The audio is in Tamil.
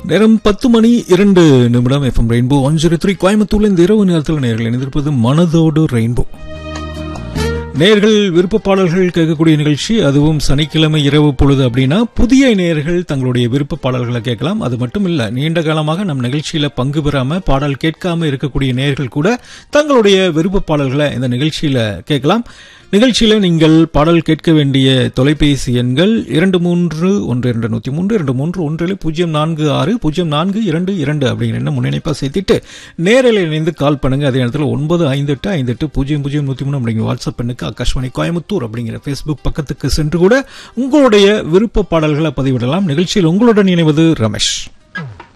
நேரம் பத்து மணி இரண்டு நிமிடம் FM Rainbow one zero three கோயம்புத்தூர்ல இந்த இரவு நேரத்தில் நேர்கள் இணைந்திருப்பது மனதோடு ரெயின்போ நேர்கள் விருப்ப பாடல்கள் கேட்கக்கூடிய நிகழ்ச்சி அதுவும் சனிக்கிழமை இரவு பொழுது அப்படின்னா புதிய நேர்கள் தங்களுடைய விருப்ப பாடல்களை கேட்கலாம் அது மட்டும் இல்ல நீண்ட காலமாக நம் நிகழ்ச்சியில பங்கு பெறாம பாடல் கேட்காம இருக்கக்கூடிய நேர்கள் கூட தங்களுடைய விருப்ப பாடல்களை இந்த நிகழ்ச்சியில கேட்கலாம் நிகழ்ச்சியில நீங்கள் பாடல் கேட்க வேண்டிய தொலைபேசி எண்கள் இரண்டு மூன்று ஒன்று இரண்டு நூத்தி மூன்று இரண்டு மூன்று ஒன்றில் பூஜ்ஜியம் நான்கு ஆறு பூஜ்ஜியம் நான்கு இரண்டு இரண்டு அப்படிங்கிற என்ன முன்னிணைப்பா சேர்த்திட்டு நேரில் இணைந்து கால் பண்ணுங்க அதே நேரத்தில் ஒன்பது ஐந்து எட்டு ஐந்து எட்டு பூஜ்ஜியம் பூஜ்ஜியம் நூத்தி மூணு அப்படிங்கிற வாட்ஸ்அப் எண்ணுக்கு ஆகாஷ்வாணி கோயம்புத்தூர் அப்படிங்கிற ஃபேஸ்புக் பக்கத்துக்கு சென்று கூட உங்களுடைய விருப்ப பாடல்களை பதிவிடலாம் நிகழ்ச்சியில் உங்களுடன் இணைவது ரமேஷ்